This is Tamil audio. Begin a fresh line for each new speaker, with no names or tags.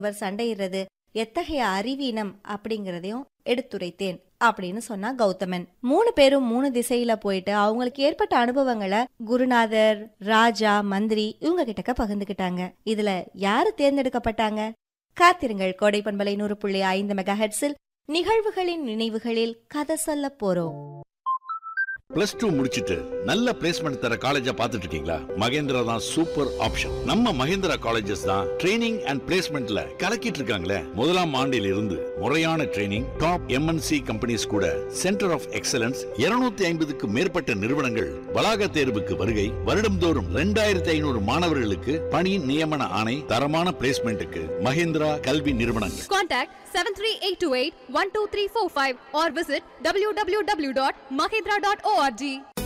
இவர் சண்டையிடுறது எத்தகைய அறிவீனம் அப்படிங்கறதையும் எடுத்துரைத்தேன் அப்படின்னு சொன்னா கௌதமன் மூணு பேரும் மூணு திசையில போயிட்டு அவங்களுக்கு ஏற்பட்ட அனுபவங்களை குருநாதர் ராஜா மந்திரி இவங்க கிட்டக்க பகிர்ந்துக்கிட்டாங்க இதுல யாரு தேர்ந்தெடுக்கப்பட்டாங்க காத்திருங்கள் கோடை பண்பலை நூறு புள்ளி ஐந்து மெகா ஹெட்ஸில் நிகழ்வுகளின் நினைவுகளில் கதை சொல்ல போறோம்
பிளஸ் டூ முடிச்சிட்டு நல்ல பிளேஸ்மெண்ட் தர காலேஜா பார்த்துட்டு இருக்கீங்களா மகேந்திரா தான் சூப்பர் ஆப்ஷன் நம்ம மகேந்திரா காலேஜஸ் தான் ட்ரைனிங் அண்ட் பிளேஸ்மெண்ட்ல கலக்கிட்டு இருக்காங்களே முதலாம் ஆண்டில் இருந்து முறையான ட்ரைனிங் டாப் எம்என்சி கம்பெனிஸ் கூட சென்டர் ஆஃப் எக்ஸலன்ஸ் 250 ஐம்பதுக்கு மேற்பட்ட நிறுவனங்கள் வளாக தேர்வுக்கு வருகை வருடம்தோறும் ரெண்டாயிரத்தி ஐநூறு மாணவர்களுக்கு பணி நியமன ஆணை தரமான பிளேஸ்மெண்ட்டுக்கு மகேந்திரா கல்வி நிறுவனங்கள்
Contact 73828 12345 or visit www.mahindra.org.